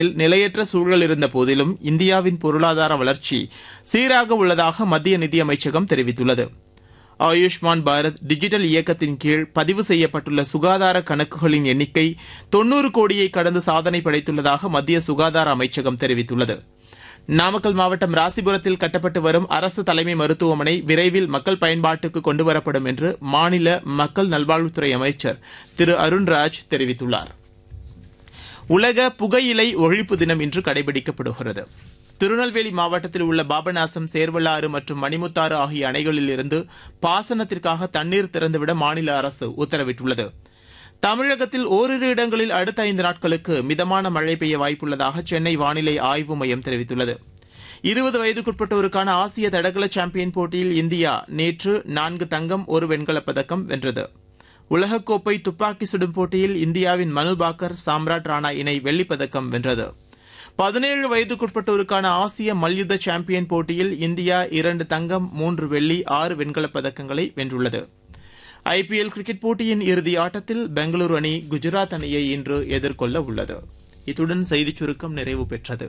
நிலையற்ற சூழல் இருந்த போதிலும் இந்தியாவின் பொருளாதார வளர்ச்சி சீராக உள்ளதாக மத்திய நிதியமைச்சகம் தெரிவித்துள்ளது ஆயுஷ்மான் பாரத் டிஜிட்டல் இயக்கத்தின் கீழ் பதிவு செய்யப்பட்டுள்ள சுகாதார கணக்குகளின் எண்ணிக்கை தொன்னூறு கோடியை கடந்து சாதனை படைத்துள்ளதாக மத்திய சுகாதார அமைச்சகம் தெரிவித்துள்ளது நாமக்கல் மாவட்டம் ராசிபுரத்தில் கட்டப்பட்டு வரும் அரசு தலைமை மருத்துவமனை விரைவில் மக்கள் பயன்பாட்டுக்கு கொண்டுவரப்படும் என்று மாநில மக்கள் நல்வாழ்வுத்துறை அமைச்சர் திரு அருண்ராஜ் தெரிவித்துள்ளார் உலக புகையிலை ஒழிப்பு தினம் இன்று கடைபிடிக்கப்படுகிறது திருநெல்வேலி மாவட்டத்தில் உள்ள பாபநாசம் சேர்வலாறு மற்றும் மணிமுத்தாறு ஆகிய அணைகளில் இருந்து பாசனத்திற்காக தண்ணீர் திறந்துவிட மாநில அரசு உத்தரவிட்டுள்ளது தமிழகத்தில் ஓரிரு இடங்களில் அடுத்த ஐந்து நாட்களுக்கு மிதமான மழை பெய்ய வாய்ப்புள்ளதாக சென்னை வானிலை ஆய்வு மையம் தெரிவித்துள்ளது இருபது வயதுக்குட்பட்டோருக்கான ஆசிய தடகள சாம்பியன் போட்டியில் இந்தியா நேற்று நான்கு தங்கம் ஒரு வெண்கலப் பதக்கம் வென்றது உலகக்கோப்பை துப்பாக்கி சுடும் போட்டியில் இந்தியாவின் மனு பாக்கர் சாம்ராட் ராணா இணை வெள்ளிப்பதக்கம் வென்றது பதினேழு வயதுக்குட்பட்டோருக்கான ஆசிய மல்யுத்த சாம்பியன் போட்டியில் இந்தியா இரண்டு தங்கம் மூன்று வெள்ளி ஆறு வெண்கலப் பதக்கங்களை வென்றுள்ளது ஐபிஎல் கிரிக்கெட் போட்டியின் இறுதி ஆட்டத்தில் பெங்களூரு அணி குஜராத் அணியை இன்று எதிர்கொள்ள உள்ளது இத்துடன் செய்திச் சுருக்கம் நிறைவு பெற்றது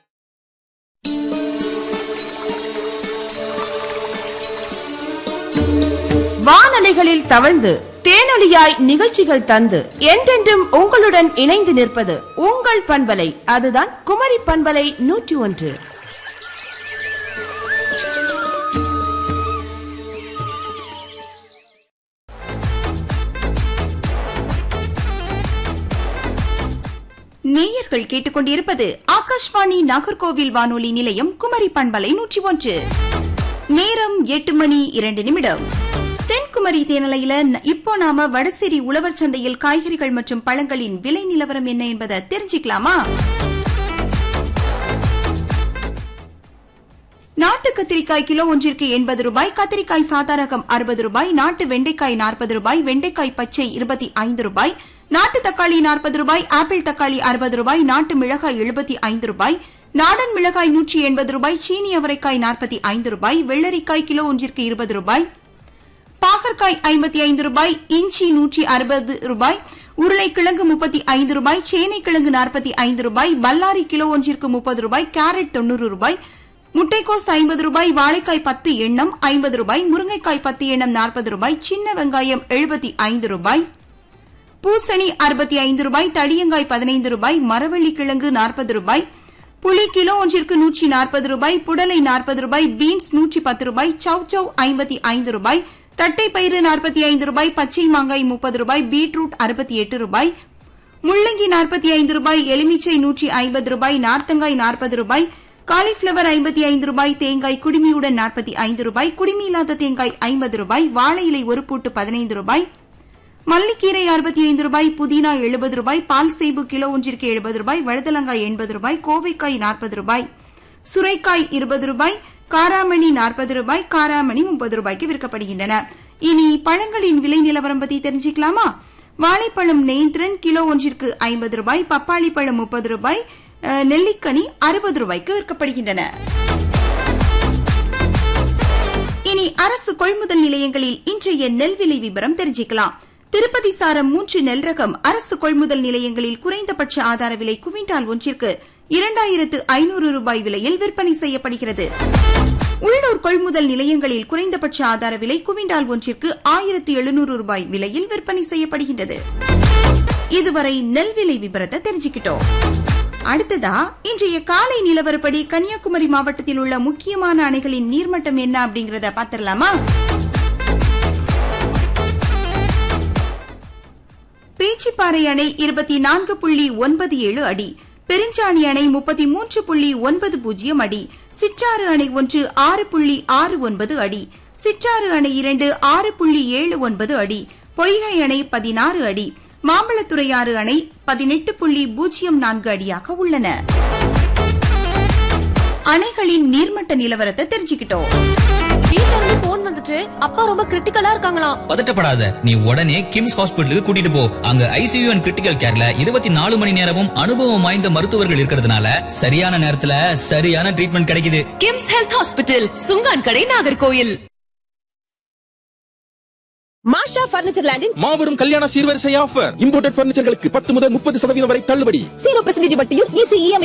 வானலைகளில் தவழ்ந்து தேனொலியாய் நிகழ்ச்சிகள் தந்து என்றென்றும் உங்களுடன் இணைந்து நிற்பது உங்கள் பண்பலை அதுதான் குமரி பண்பலை நூற்றி ஒன்று நேயர்கள் கேட்டுக்கொண்டிருப்பது ஆகாஷ்வாணி நாகர்கோவில் வானொலி நிலையம் குமரி பண்பலை நூற்றி ஒன்று நேரம் எட்டு மணி இரண்டு நிமிடம் தென்குமரி தேனலையில ந- இப்போ நாம வடசேரி உழவர் சந்தையில் காய்கறிகள் மற்றும் பழங்களின் விலை நிலவரம் என்ன என்பதை தெரிஞ்சுக்கலாமா நாட்டு கத்திரிக்காய் கிலோ ஒன்றிற்கு எண்பது ரூபாய் கத்திரிக்காய் சாதாரகம் அறுபது ரூபாய் நாட்டு வெண்டைக்காய் நாற்பது ரூபாய் வெண்டைக்காய் பச்சை இருபத்தி ஐந்து ரூபாய் நாட்டு தக்காளி நாற்பது ரூபாய் ஆப்பிள் தக்காளி அறுபது ரூபாய் நாட்டு மிளகாய் எழுபத்தி ஐந்து ரூபாய் நாடன் மிளகாய் நூற்றி எண்பது ரூபாய் சீனி அவரைக்காய் நாற்பத்தி ஐந்து ரூபாய் வெள்ளரிக்காய் கிலோ ஒன்றிற்கு இருபது ரூபாய் பாகற்காய் ஐம்பத்தி ஐந்து ரூபாய் இஞ்சி நூற்றி அறுபது ரூபாய் உருளைக்கிழங்கு முப்பத்தி ஐந்து ரூபாய் சேனைக்கிழங்கு நாற்பத்தி ஐந்து ரூபாய் பல்லாரி கிலோ ஒன்றிற்கு முப்பது ரூபாய் கேரட் தொண்ணூறு ரூபாய் முட்டைக்கோஸ் ஐம்பது ரூபாய் வாழைக்காய் பத்து எண்ணம் ஐம்பது ரூபாய் முருங்கைக்காய் பத்து எண்ணம் நாற்பது ரூபாய் சின்ன வெங்காயம் எழுபத்தி ஐந்து ரூபாய் பூசணி அறுபத்தி ஐந்து ரூபாய் தடியங்காய் பதினைந்து ரூபாய் மரவள்ளி கிழங்கு நாற்பது ரூபாய் புளி கிலோ ஒன்றிற்கு நூற்றி நாற்பது ரூபாய் புடலை நாற்பது ரூபாய் பீன்ஸ் நூற்றி பத்து ரூபாய் சவ் சவ் ஐம்பத்தி ஐந்து ரூபாய் தட்டை பயிறு நாற்பத்தி ஐந்து ரூபாய் பச்சை மாங்காய் முப்பது ரூபாய் பீட்ரூட் அறுபத்தி எட்டு ரூபாய் முள்ளங்கி நாற்பத்தி ஐந்து ரூபாய் எலுமிச்சை நூற்றி ஐம்பது ரூபாய் நார்த்தங்காய் நாற்பது ரூபாய் காலிஃபிளவர் ஐம்பத்தி ஐந்து ரூபாய் தேங்காய் குடுமியுடன் நாற்பத்தி ஐந்து ரூபாய் குடுமி இல்லாத தேங்காய் ஐம்பது ரூபாய் வாழை இலை ஒரு பூட்டு பதினைந்து ரூபாய் மல்லிக்கீரை அறுபத்தி ஐந்து ரூபாய் புதினா எழுபது ரூபாய் பால் சேபு கிலோ ஒன்றிற்கு எழுபது ரூபாய் வழுதலங்காய் எண்பது ரூபாய் கோவைக்காய் நாற்பது ரூபாய் சுரைக்காய் இருபது ரூபாய் காராமணி நாற்பது ரூபாய் காராமணி முப்பது ரூபாய்க்கு விற்கப்படுகின்றன இனி பழங்களின் விலை நிலவரம் பத்தி தெரிஞ்சுக்கலாமா வாழைப்பழம் நேந்திரன் கிலோ ஒன்றிற்கு ஐம்பது ரூபாய் பப்பாளி பழம் முப்பது ரூபாய் அஹ், நெல்லிக்கனி அறுபது ரூபாய்க்கு விற்கப்படுகின்றன இனி அரசு கொள்முதல் நிலையங்களில் இன்றைய நெல் விலை விவரம் தெரிஞ்சுக்கலாம் திருப்பதி சாரம் மூன்று நெல் ரகம் அரசு கொள்முதல் நிலையங்களில் குறைந்தபட்ச ஆதார விலை குவிண்டால் ஒன்றிற்கு இரண்டாயிரத்து ஐநூறு ரூபாய் விலையில் விற்பனை செய்யப்படுகிறது உள்ளூர் கொள்முதல் நிலையங்களில் குறைந்தபட்ச ஆதார விலை குவிண்டால் ஒன்றிற்கு ஆயிரத்து எழுநூறு ரூபாய் விலையில் விற்பனை செய்யப்படுகின்றது இதுவரை நெல் விலை விவரத்தை தெரிஞ்சுக்கிட்டோம் அடுத்ததா இன்றைய காலை நிலவரப்படி கன்னியாகுமரி மாவட்டத்தில் உள்ள முக்கியமான அணைகளின் நீர்மட்டம் என்ன அப்படிங்கறத பாத்திரலாமா பேச்சிப்பாறை அணை இருபத்தி நான்கு புள்ளி ஒன்பது ஏழு அடி பெருஞ்சாணி அணை முப்பத்தி மூன்று புள்ளி ஒன்பது பூஜ்ஜியம் அடி சிற்றாறு அணை ஒன்று ஆறு புள்ளி ஆறு ஒன்பது அடி சிற்றாறு அணை இரண்டு ஆறு புள்ளி ஏழு ஒன்பது அடி பொய்கை அணை பதினாறு அடி மாம்பழத்துறையாறு அணை பதினெட்டு புள்ளி பூஜ்ஜியம் நான்கு அடியாக உள்ளன அணைகளின் நீர்மட்ட நிலவரத்தை தெரிஞ்சுக்கிட்டோம் வீட்ல இருந்து போன் வந்துச்சு அப்பா ரொம்ப கிரிட்டிக்கலா இருக்காங்களாம் பதட்டப்படாத நீ உடனே கிம்ஸ் ஹாஸ்பிட்டலுக்கு கூட்டிட்டு போ அங்க ஐசியூ அண்ட் கிரிட்டிக்கல் கேர்ல இருபத்தி நாலு மணி நேரமும் அனுபவம் வாய்ந்த மருத்துவர்கள் இருக்கிறதுனால சரியான நேரத்துல சரியான ட்ரீட்மெண்ட் கிடைக்குது கிம்ஸ் ஹெல்த் ஹாஸ்பிட்டல் சுங்கான் கடை நாகர்கோயில் மாஷா பர்னிச்சர் லேண்டின் மாபெரும் கல்யாண சீர்வரிசை ஆஃபர் இம்போர்ட்டட் பர்னிச்சர்களுக்கு பத்து முதல் முப்பது சதவீதம் வரை தள்ளுபடி ஜீரோ பர்சன்டேஜ் வட்டியில் இசி